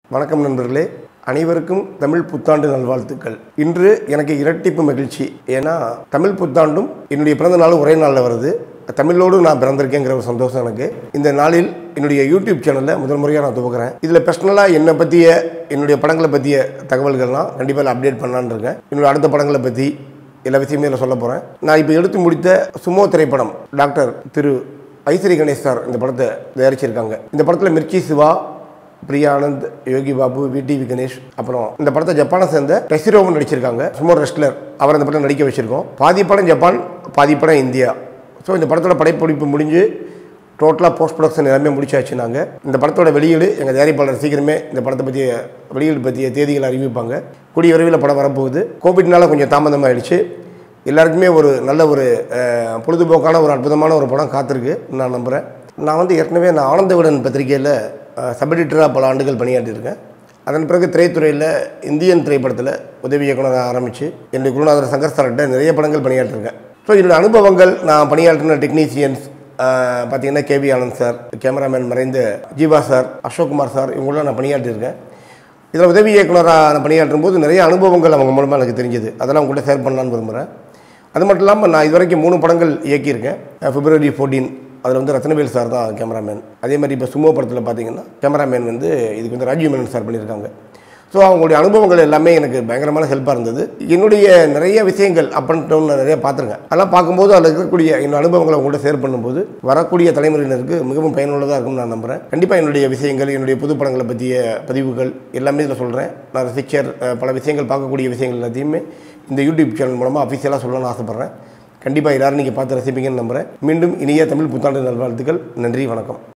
வணக்கம் நண்பர்களே அனைவருக்கும் தமிழ் புத்தாண்டு நல்வாழ்த்துக்கள் இன்று எனக்கு இரட்டிப்பு மகிழ்ச்சி ஏன்னா தமிழ் புத்தாண்டும் என்னுடைய பிறந்த நாளும் ஒரே நாளில் வருது தமிழோடு நான் பிறந்திருக்கேங்கிற ஒரு சந்தோஷம் எனக்கு இந்த நாளில் என்னுடைய யூடியூப் சேனலில் முதல் முறையாக நான் துவக்கிறேன் இதில் பர்சனலாக என்னை பற்றிய என்னுடைய படங்களை பற்றிய தகவல்கள்லாம் கண்டிப்பாக அப்டேட் பண்ணலான்னு இருக்கேன் என்னுடைய அடுத்த படங்களை பற்றி எல்லா விஷயமே இதில் சொல்ல போகிறேன் நான் இப்போ எடுத்து முடித்த சுமோ திரைப்படம் டாக்டர் திரு ஐஸ்வரி கணேஷ் சார் இந்த படத்தை தயாரிச்சிருக்காங்க இந்த படத்தில் மிர்ச்சி சிவா பிரியா ஆனந்த் யோகி பாபு விடிவி கணேஷ் அப்புறம் இந்த படத்தை ஜப்பானை சேர்ந்த டெசிரோவும் நடிச்சிருக்காங்க சுமோ ரெஸ்லர் அவர் இந்த படம் நடிக்க வச்சிருக்கோம் பாதி படம் ஜப்பான் பாதி படம் இந்தியா ஸோ இந்த படத்தோட படைப்பிடிப்பு முடிஞ்சு டோட்டலாக போஸ்ட் ப்ரொடக்ஷன் எல்லாமே முடிச்சாச்சு நாங்கள் இந்த படத்தோட வெளியீடு எங்கள் தயாரிப்பாளர் சீக்கிரமே இந்த படத்தை பற்றிய வெளியீடு பற்றிய தேதிகளை அறிவிப்பாங்க கூடிய விரைவில் படம் வரப்போகுது கோவிட்னால கொஞ்சம் தாமதமாயிடுச்சு எல்லாருக்குமே ஒரு நல்ல ஒரு அஹ், பொழுதுபோக்கான ஒரு அற்புதமான ஒரு படம் காத்திருக்கு நான் நம்புகிறேன் நான் வந்து ஏற்கனவே நான் ஆனந்தவிடன் பத்திரிகையில் சப் எடிட்டராக பல ஆண்டுகள் பணியாற்றியிருக்கேன் அதன் பிறகு திரைத்துறையில் இந்தியன் திரைப்படத்தில் உதவி இயக்குனராக ஆரம்பித்து என்னுடைய குருநாதர் சங்கர் சார்கிட்ட நிறைய படங்கள் பணியாற்றிருக்கேன் ஸோ என்னுடைய அனுபவங்கள் நான் பணியாற்றின டெக்னீஷியன்ஸ் பார்த்தீங்கன்னா கேவி ஆனந்த் சார் கேமராமேன் மறைந்த ஜீவா சார் அசோக்குமார் சார் இவங்களெலாம் நான் பணியாற்றியிருக்கேன் இதில் உதவி இயக்குனராக நான் பணியாற்றும் போது நிறைய அனுபவங்கள் அவங்க மூலமாக எனக்கு தெரிஞ்சது அதெல்லாம் உங்கள்கிட்ட ஷேர் பண்ணலான்னு விரும்புகிறேன் அது மட்டும் இல்லாமல் நான் இது வரைக்கும் மூணு படங்கள் இயக்கியிருக்கேன் அஹ் பிப்ரவரி ஃபோர்டீன் அதில் வந்து ரத்னவேல் சார் தான் கேமராமேன் அதே மாதிரி இப்போ சுமோ படத்தில் பார்த்தீங்கன்னா கேமராமேன் வந்து இதுக்கு வந்து ராஜீவ் மேனன் சார் பண்ணியிருக்காங்க ஸோ அவங்களுடைய அனுபவங்கள் எல்லாமே எனக்கு பயங்கரமான ஹெல்ப்பாக இருந்தது என்னுடைய நிறைய விஷயங்கள் அப் அண்ட் டவுன் நான் நிறைய பார்த்துருக்கேன் அதெல்லாம் பார்க்கும்போது அதில் இருக்கக்கூடிய என்னோட அனுபவங்களை உங்கள்கிட்ட ஷேர் பண்ணும்போது வரக்கூடிய தலைமுறையினருக்கு மிகவும் பயனுள்ளதாக இருக்கும்னு நான் நம்புகிறேன் கண்டிப்பாக என்னுடைய விஷயங்கள் என்னுடைய புது படங்களை பற்றிய பதிவுகள் எல்லாமே இதில் சொல்கிறேன் நான் ரசிச்சர் அஹ், பல விஷயங்கள் பார்க்கக்கூடிய விஷயங்கள் எல்லாத்தையுமே இந்த யூடியூப் சேனல் மூலமாக அஃபிஷியலாக சொல்லணும்னு ஆசைப்பட்றேன் கண்டிப்பாக எல்லாரும் நீங்கள் பார்த்து ரசிப்பீங்கன்னு நம்புகிறேன் மீண்டும் இனிய தமிழ் புத்தாண்டு நல்வாழ்த்துக்கள் நன்றி வணக்கம்